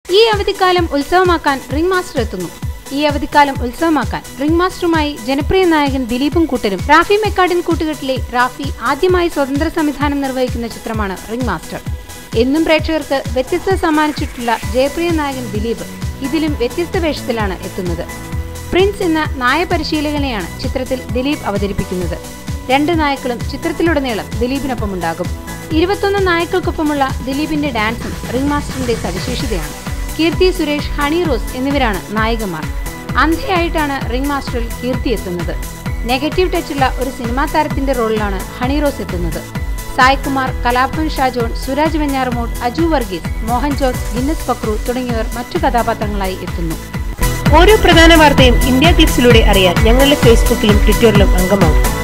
ഈ അവധിക്കാലം ഉത്സവമാക്കാൻ ring master എത്തുന്നു ഈ അവധിക്കാലം ഉത്സവമാക്കാൻ റിംഗ് മാസ്റ്ററുമായി ജനപ്രിയ നായകൻ ദിലീപും കൂട്ടരും റാഫി മെക്കാഡിൻ കൂട്ടുകെട്ടിലെ റാഫി ആദ്യമായി സ്വതന്ത്ര സംവിധാനം നിർവഹിക്കുന്ന ചിത്രമാണ് റിംഗ് മാസ്റ്റർ എന്നും പ്രേക്ഷകർക്ക് വ്യത്യസ്തത സമ്മാനിച്ചിട്ടുള്ള ജയപ്രിയ നായകൻ ദിലീപ് ഇതിലും വ്യത്യസ്ത വേഷത്തിലാണ് എത്തുന്നത് പ്രിൻസ് എന്ന നായ പരിശീലകനെയാണ് ചിത്രത്തിൽ ദിലീപ് അവതരിപ്പിക്കുന്നത് രണ്ട് നായ്ക്കളും ചിത്രത്തിലുടനീളം ദിലീപിനൊപ്പമുണ്ടാകും ഇരുപത്തൊന്ന് നായ്ക്കൾക്കൊപ്പമുള്ള ദിലീപിന്റെ ഡാൻസും റിംഗ് മാസ്റ്ററിന്റെ സവിശേഷതയാണ് കീർത്തി സുരേഷ് ഹണി റോസ് എന്നിവരാണ് നായികമാർ അന്ധയായിട്ടാണ് റിംഗ് മാസ്റ്ററിൽ കീർത്തി എത്തുന്നത് നെഗറ്റീവ് ടച്ചുള്ള ഒരു സിനിമാ താരത്തിന്റെ റോളിലാണ് ഹണി റോസ് എത്തുന്നത് സായ് കുമാർ കലാഭവൻ ഷാജോൺ സുരാജ് വെഞ്ഞാറമൂട് അജു വർഗീസ് മോഹൻ ജോസ് ഗിന്നസ് പക്രു തുടങ്ങിയവർ മറ്റു കഥാപാത്രങ്ങളായി എത്തുന്നു ഓരോ പ്രധാന വാർത്തയും ഇന്ത്യ ക്ലിപ്സിലൂടെ അറിയാൻ ഞങ്ങളുടെ ഫേസ്ബുക്കിലും ട്വിറ്ററിലും അംഗമാകും